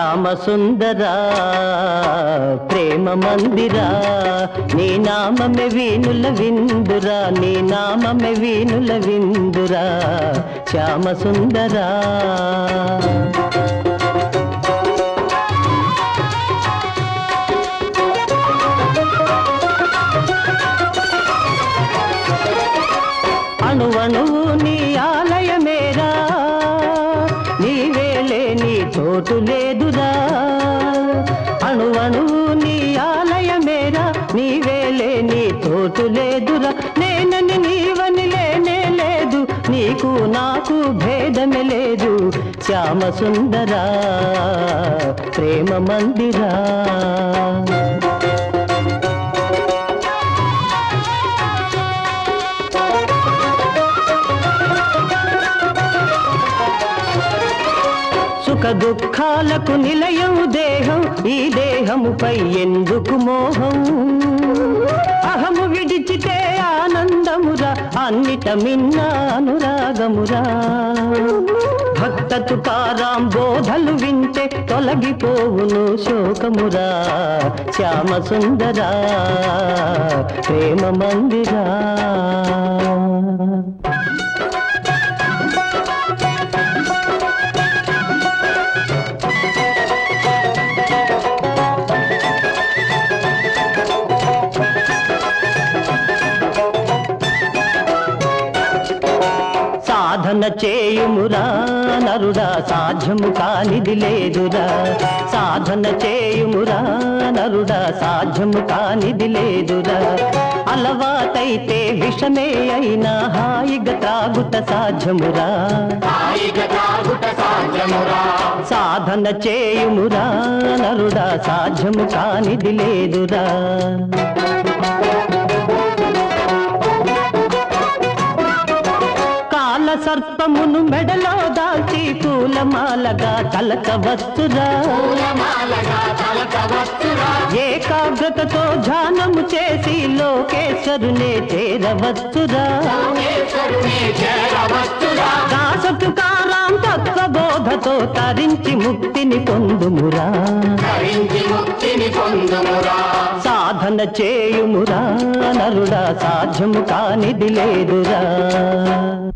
శ్యామ సుందరా ప్రేమ మందిరా నీ నామమే వీనుల విందురా నీ నామమే వీనుల విందురా శ్యామ సుందరా అణువణువు నీ ఆలయమేరా నీవేలే నీ చోటు లేదురా అణువణువు నీ ఆలయమేరా నీవేలే నీ చోటు లేదురా నేనని నీవని లేనే లేదు నీకు నాకు భేదమే లేదు శ్యామ సుందరా ప్రేమ మందిరా సుఖ దుఃఖాలకు నిలయం దేహం ఈ దేహముపై ఎందుకు మోహం అహము విడిచితే ఆనందమురా అన్నిట మిన్న అనురాగమురా భక్త తుకారాం బోధలు వింటే తొలగిపోవును శోకమురా శ్యామ సుందరా ప్రేమ మందిరా సాధన చేయుమురా నరుడా సాధ్యము కానిది లేదురా సాధన చేయుమురా నరుడా సాధ్యము కానిది లేదురా అలవాటైతే విషమే అయినా హాయిగా త్రాగుట సాధ్యమురా సాధన చేయుమురా నరుడా సాధ్యము కానిది లేదురా కాల సర్పమును మెడలో దాల్చి పూలమాలగా తలకవచ్చురా ఏకాగ్రతతో ధ్యానము చేసి లోకేశ్వరునే చేరవచ్చురా దాసతు కారాం తత్వబోధతో తరించి ముక్తిని పొందుమురా సాధన చేయుమురా నరుడా సాధ్యము కానిది లేదురా